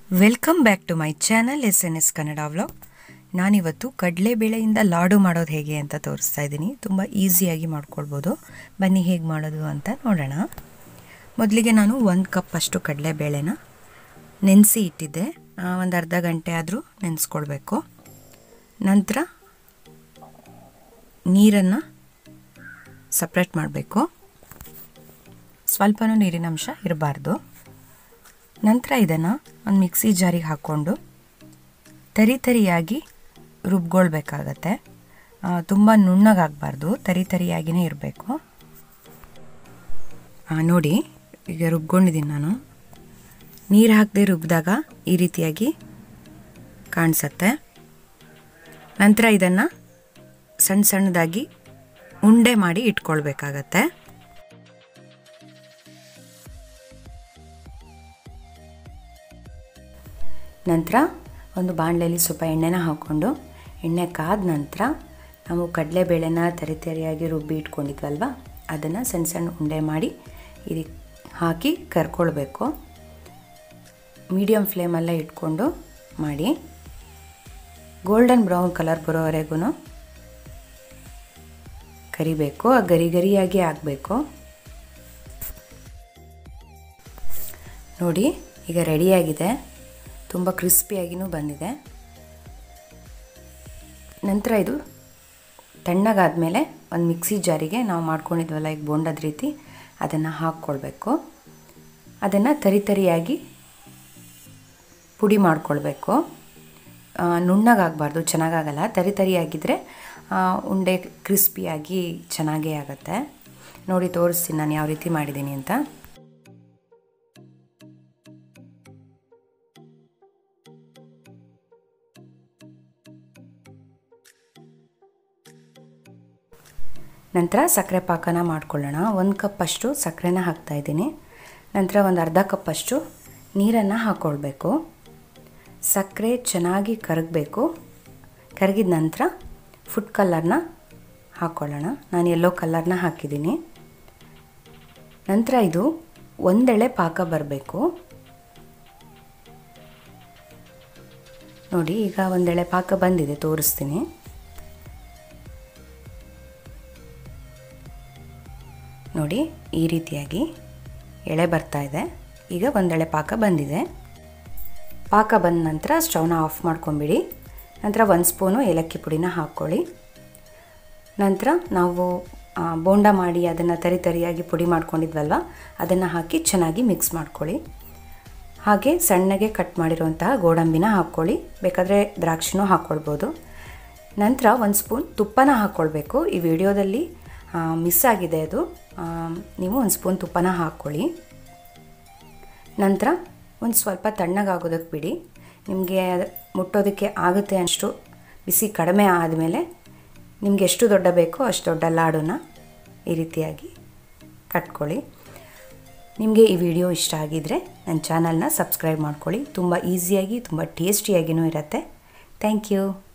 welcome back to my channel S N S Kannada vlog ನಾನಿವತ್ತು ಕಡಲೆಬೇಳೆಯಿಂದ ಲಾಡು ಮಾಡೋದು ಹೇಗೆ ಅಂತ ತೋರಿಸ್ತಾ ಇದ್ದೀನಿ ತುಂಬ ಈಸಿಯಾಗಿ ಮಾಡ್ಕೊಳ್ಬೋದು ಬನ್ನಿ ಹೇಗೆ ಮಾಡೋದು ಅಂತ ನೋಡೋಣ ಮೊದಲಿಗೆ ನಾನು ಒಂದು ಕಪ್ ಅಷ್ಟು ಕಡಲೆಬೇಳೆನ ನೆನೆಸಿ ಇಟ್ಟಿದ್ದೆ ಒಂದು ಅರ್ಧ ಗಂಟೆ ಆದರೂ ನೆನೆಸ್ಕೊಳ್ಬೇಕು ನಂತರ ನೀರನ್ನು ಸಪ್ರೇಟ್ ಮಾಡಬೇಕು ಸ್ವಲ್ಪನೂ ನೀರಿನ ಅಂಶ ಇರಬಾರ್ದು ನಂತರ ಇದನ್ನು ಒಂದು ಮಿಕ್ಸಿ ಜಾರಿಗೆ ಹಾಕ್ಕೊಂಡು ತರಿ ತರಿಯಾಗಿ ರುಬ್ಕೊಳ್ಬೇಕಾಗತ್ತೆ ತುಂಬ ನುಣ್ಣಗಾಗಬಾರ್ದು ತರಿ ತರಿಯಾಗಿಯೇ ಇರಬೇಕು ನೋಡಿ ಈಗ ರುಬ್ಕೊಂಡಿದ್ದೀನಿ ನಾನು ನೀರು ಹಾಕದೆ ರುಬ್ಬಿದಾಗ ಈ ರೀತಿಯಾಗಿ ಕಾಣಿಸತ್ತೆ ನಂತರ ಇದನ್ನು ಸಣ್ಣ ಸಣ್ಣದಾಗಿ ಉಂಡೆ ಮಾಡಿ ಇಟ್ಕೊಳ್ಬೇಕಾಗತ್ತೆ ನಂತರ ಒಂದು ಬಾಣಲೆಯಲ್ಲಿ ಸ್ವಲ್ಪ ಎಣ್ಣೆನ ಹಾಕ್ಕೊಂಡು ಎಣ್ಣೆ ಕಾದ ನಂತರ ನಾವು ಕಡಲೆಬೇಳೆನ ತರಿತರಿಯಾಗಿ ರುಬ್ಬಿ ಇಟ್ಕೊಂಡಿದ್ವಲ್ವ ಅದನ್ನು ಸಣ್ಣ ಸಣ್ಣ ಉಂಡೆ ಮಾಡಿ ಇದು ಹಾಕಿ ಕರ್ಕೊಳ್ಬೇಕು ಮೀಡಿಯಮ್ ಫ್ಲೇಮಲ್ಲೇ ಇಟ್ಕೊಂಡು ಮಾಡಿ ಗೋಲ್ಡನ್ ಬ್ರೌನ್ ಕಲರ್ ಬರೋವರೆಗೂ ಕರಿಬೇಕು ಆ ಗರಿ ಗರಿಯಾಗಿ ಆಗಬೇಕು ನೋಡಿ ಈಗ ರೆಡಿಯಾಗಿದೆ ತುಂಬ ಕ್ರಿಸ್ಪಿಯಾಗಿಯೂ ಬಂದಿದೆ ನಂತರ ಇದು ತಣ್ಣಗಾದಮೇಲೆ ಒಂದು ಮಿಕ್ಸಿ ಜಾರಿಗೆ ನಾವು ಮಾಡ್ಕೊಂಡಿದ್ವಲ್ಲ ಈಗ ಬೋಂಡದ ರೀತಿ ಅದನ್ನು ಹಾಕ್ಕೊಳ್ಬೇಕು ಅದನ್ನು ತರಿ ತರಿಯಾಗಿ ಪುಡಿ ಮಾಡ್ಕೊಳ್ಬೇಕು ನುಣ್ಣಗಾಗಬಾರ್ದು ಚೆನ್ನಾಗಾಗಲ್ಲ ತರಿ ತರಿಯಾಗಿದ್ದರೆ ಉಂಡೆ ಕ್ರಿಸ್ಪಿಯಾಗಿ ಚೆನ್ನಾಗೇ ಆಗುತ್ತೆ ನೋಡಿ ತೋರಿಸ್ತೀನಿ ನಾನು ಯಾವ ರೀತಿ ಮಾಡಿದ್ದೀನಿ ಅಂತ ನಂತರ ಸಕ್ಕರೆ ಪಾಕನ ಮಾಡ್ಕೊಳ್ಳೋಣ ಒಂದು ಕಪ್ಪಷ್ಟು ಸಕ್ಕರೆನ ಹಾಕ್ತಾಯಿದ್ದೀನಿ ನಂತರ ಒಂದು ಅರ್ಧ ಕಪ್ಪಷ್ಟು ನೀರನ್ನು ಹಾಕ್ಕೊಳ್ಬೇಕು ಸಕ್ಕರೆ ಚೆನ್ನಾಗಿ ಕರಗಬೇಕು ಕರಗಿದ ನಂತರ ಫುಡ್ ಕಲರ್ನ ಹಾಕ್ಕೊಳ್ಳೋಣ ನಾನು ಎಲ್ಲೋ ಕಲರ್ನ ಹಾಕಿದ್ದೀನಿ ನಂತರ ಇದು ಒಂದೆಳೆ ಪಾಕ ಬರಬೇಕು ನೋಡಿ ಈಗ ಒಂದೆಳೆ ಪಾಕ ಬಂದಿದೆ ತೋರಿಸ್ತೀನಿ ನೋಡಿ ಈ ರೀತಿಯಾಗಿ ಎಳೆ ಬರ್ತಾ ಇದೆ ಈಗ ಒಂದೆಳೆ ಪಾಕ ಬಂದಿದೆ ಪಾಕ ಬಂದ ನಂತರ ಸ್ಟವ್ನ ಆಫ್ ಮಾಡ್ಕೊಂಬಿಡಿ ನಂತರ ಒಂದು ಸ್ಪೂನು ಏಲಕ್ಕಿ ಪುಡಿನ ಹಾಕ್ಕೊಳ್ಳಿ ನಂತರ ನಾವು ಬೋಂಡ ಮಾಡಿ ಅದನ್ನು ತರಿ ತರಿಯಾಗಿ ಪುಡಿ ಮಾಡ್ಕೊಂಡಿದ್ವಲ್ವ ಅದನ್ನು ಹಾಕಿ ಚೆನ್ನಾಗಿ ಮಿಕ್ಸ್ ಮಾಡ್ಕೊಳ್ಳಿ ಹಾಗೆ ಸಣ್ಣಗೆ ಕಟ್ ಮಾಡಿರುವಂತಹ ಗೋಡಂಬಿನ ಹಾಕ್ಕೊಳ್ಳಿ ಬೇಕಾದರೆ ದ್ರಾಕ್ಷಿನೂ ಹಾಕ್ಕೊಳ್ಬೋದು ನಂತರ ಒಂದು ಸ್ಪೂನ್ ತುಪ್ಪನ ಹಾಕ್ಕೊಳ್ಬೇಕು ಈ ವಿಡಿಯೋದಲ್ಲಿ ಮಿಸ್ ಆಗಿದೆ ಅದು ನೀವು ಒಂದು ಸ್ಪೂನ್ ತುಪ್ಪನ ಹಾಕ್ಕೊಳ್ಳಿ ನಂತರ ಒಂದು ಸ್ವಲ್ಪ ತಣ್ಣಗಾಗೋದಕ್ಕೆ ಬಿಡಿ ನಿಮಗೆ ಮುಟ್ಟೋದಕ್ಕೆ ಆಗುತ್ತೆ ಅಷ್ಟು ಬಿಸಿ ಕಡಿಮೆ ಆದಮೇಲೆ ನಿಮಗೆ ಎಷ್ಟು ದೊಡ್ಡ ಬೇಕೋ ಅಷ್ಟು ದೊಡ್ಡ ಲಾಡನ್ನ ಈ ರೀತಿಯಾಗಿ ಕಟ್ಕೊಳ್ಳಿ ನಿಮಗೆ ಈ ವಿಡಿಯೋ ಇಷ್ಟ ಆಗಿದ್ದರೆ ನನ್ನ ಚಾನಲ್ನ ಸಬ್ಸ್ಕ್ರೈಬ್ ಮಾಡ್ಕೊಳ್ಳಿ ತುಂಬ ಈಸಿಯಾಗಿ ತುಂಬ ಟೇಸ್ಟಿಯಾಗಿಯೂ ಇರುತ್ತೆ ಥ್ಯಾಂಕ್ ಯು